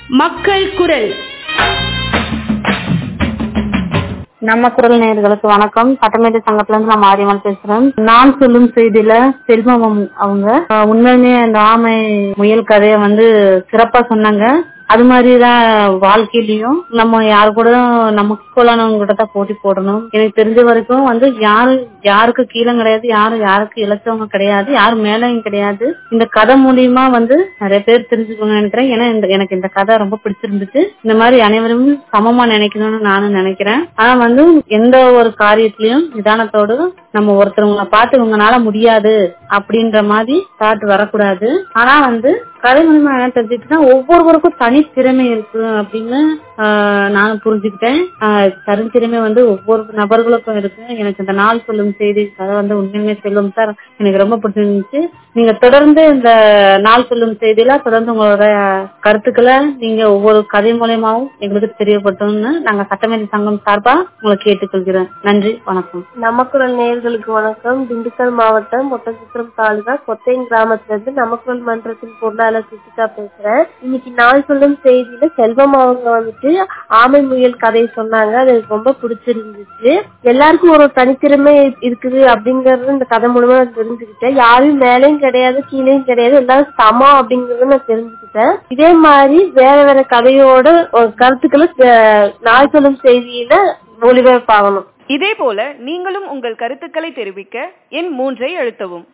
மக்கள் குரல் நம்ம குரல் நேயர்களுக்கு வணக்கம் சட்டமேதை சங்கத்துல இருந்து நான் மாரியம்மாள் பேசுறேன் நான் சொல்லும் செய்தியில செல்வம் அவங்க அஹ், உண்மையுமே அந்த ஆமை முயல் கதையை வந்து சிறப்பா சொன்னாங்க அது மாதிரிதான் வாழ்க்கையிலயும் நம்ம யாரு கூட நமக்கு ஈக்குவலானவங்க கிட்ட தான் போட்டி போடணும் எனக்கு தெரிஞ்ச வரைக்கும் வந்து யாரு யாருக்கு கீழே கிடையாது யாரும் யாருக்கு இழைச்சவங்க கிடையாது யாரும் மேலையும் கிடையாது இந்த கதை மூலியமா வந்து நிறைய பேர் தெரிஞ்சுக்கணும்னு நினைக்கிறேன் ஏன்னா இந்த- எனக்கு இந்த கதை ரொம்ப பிடிச்சிருந்துச்சு இந்த மாதிரி அனைவரும் சமமா நினைக்கணும்னு நானும் நினைக்கிறேன் ஆனா வந்து எந்த ஒரு காரியத்திலயும் நிதானத்தோடு நம்ம ஒருத்தவங்களை பார்த்து இவங்கனால முடியாது அப்படின்ற மாதிரி தாட் வரக்கூடாது ஆனா வந்து கதை மூலியமா என்ன தெரிஞ்சுக்கிட்டா ஒவ்வொருவருக்கும் தனித்திறமை இருக்கு அப்படின்னு ஆஹ், நான் புரிஞ்சுக்கிட்டேன் ஆஹ், தனித்திறமை வந்து ஒவ்வொரு நபர்களுக்கும் இருக்கு எனக்கு இந்த நாள் சொல்லும் செய்தி கதை வந்து உண்மையுமே செல்லும் சார் எனக்கு ரொம்ப பிடிச்சிருந்துச்சு நீங்க தொடர்ந்து இந்த நாள் சொல்லும் செய்தியில தொடர்ந்து உங்களோட கருத்துக்களை நீங்க ஒவ்வொரு கதை மூலியமாவும் எங்களுக்கு தெரியப்பட்டோம்னு நாங்க சட்டமேதை சங்கம் சார்பா உங்களை கேட்டுக்கொள்கிறேன் நன்றி வணக்கம் நமக்குரல் நேயர்களுக்கு வணக்கம் திண்டுக்கல் மாவட்டம் ஒட்டன்சித்திரம் தாலுகா கொத்தையன் கிராமத்துல இருந்து நமக்குரல் மன்றத்தின் பொருளாளர் சுசிகா பேசுறேன் இன்னைக்கு நாள் சொல்லும் செய்தியில செல்வம் அவங்க வந்துட்டு ஆமை முயல் கதை சொன்னாங்க அது எனக்கு ரொம்ப பிடிச்சிருந்துச்சு எல்லாருக்கும் ஒரு தனித்திறமை இருக்குது அப்படிங்கறது இந்த கதை மூலமா நான் தெரிஞ்சுக்கிட்டேன் யாரும் மேலேயும் கிடையாது கீழேயும் கிடையாது எல்லாரும் சமம் அப்படிங்கறத நான் தெரிஞ்சுக்கிட்டேன் இதே மாதிரி வேற வேற கதையோட ஒரு கருத்துக்களை அஹ், நாள் சொல்லும் செய்தியில ஒளிபரப்பாகணும் இதேபோல நீங்களும் உங்கள் கருத்துக்களை தெரிவிக்க எண் மூன்றை அழுத்தவும்